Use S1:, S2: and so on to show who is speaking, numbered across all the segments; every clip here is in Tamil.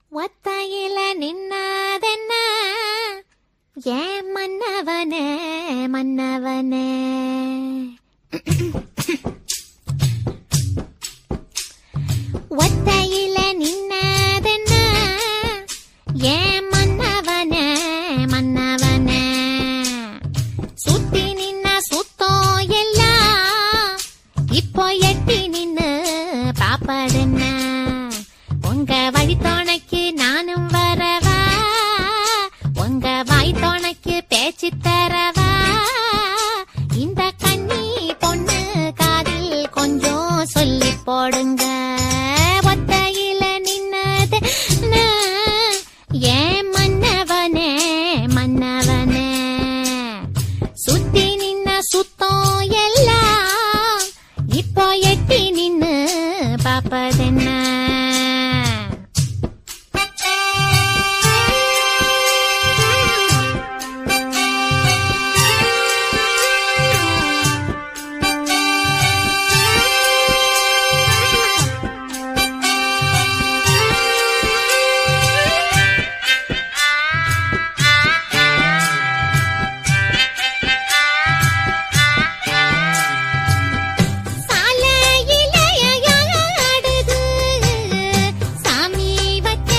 S1: ஒத்தையில நின்னாதென்ன ஏன் மன்னவனே மன்னவனே ஒத்தையில நின்னாதென்ன ஏன் மன்னவனே மன்னவனே சுத்தி நின்ன சுத்தம் எல்லாம் இப்போ எட்டி நின்னு பாப்பதென்ன உங்க வழி துணைக்கு நானும் வரவா உங்க வாய் துணைக்கு பேச்சு தரவா இந்த கண்ணி பொண்ணு காதில் கொஞ்சம் சொல்லி போடுங்க ஒத்தையில நின்னது நான். ஏன் மன்னவனே மன்னவனே சுத்தி நின்ன சுத்தம் எல்லாம் இப்போ எட்டி நின்னு பாப்பதென்ன சாலையில யாடுது சாமி வச்ச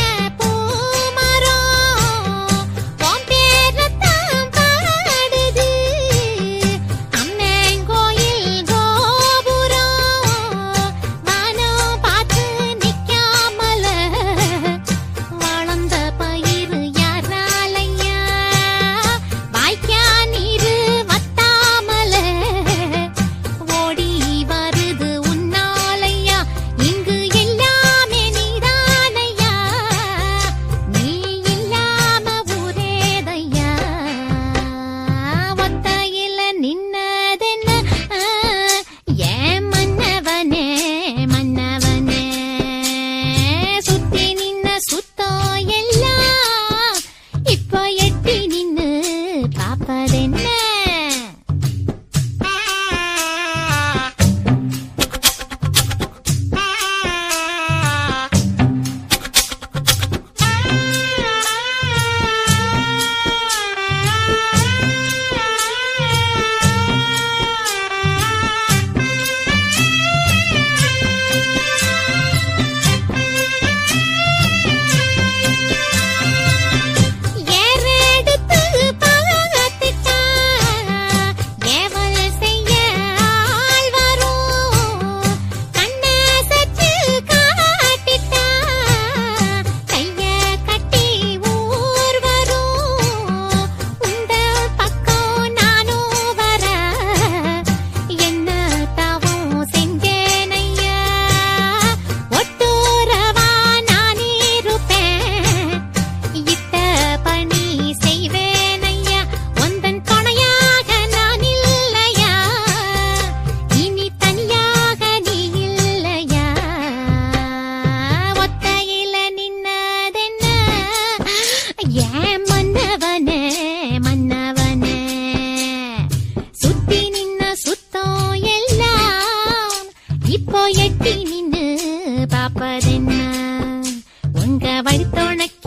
S1: பூமரம் உன் பேரத்தான் பாடுது அம்மன் கோயில் கோபுரம் வானம் பார்த்து நிக்காமல வளர்ந்த பயிறு யாராலையா வாய்க்கா நீரு வத்தாமல ஓடி வருது உன்னாலையா இங்கு எல்லாமே நீதானையா நீ இல்லாம ஊரேதையா ஒத்தையில நின்னதென்ன ஏன் மன்னவனே மன்னவனே சுத்தி நின்ன சுத்தம் எல்லாம் இப்போ எட்டி நின்னு பாப்பதென்ன ஏறெடுத்து பார்த்துட்டா, ஏவல் செய்ய ஆள் வரும். கண்ணசைச்சு காட்டிட்டா, கைய கட்டி ஊர் வரும். உந்தல் பக்கம் நானும் வர, என்ன தவம் செஞ்சேனையா? ஒட்டுறவா நான் இருப்பேன் இட்ட பணி செய்வேனையா உந்தன் துணையாக நான் இல்லையா இனி தனியாக நீ இல்லையா ஒத்தையில நின்னதென்ன ஏன் மன்னவனே மன்னவனே சுத்தி நின்ன சுத்தம் எல்லாம் இப்போ எட்டி நின்னு பாப்பதென்ன உங்க வழித்தோணக்கு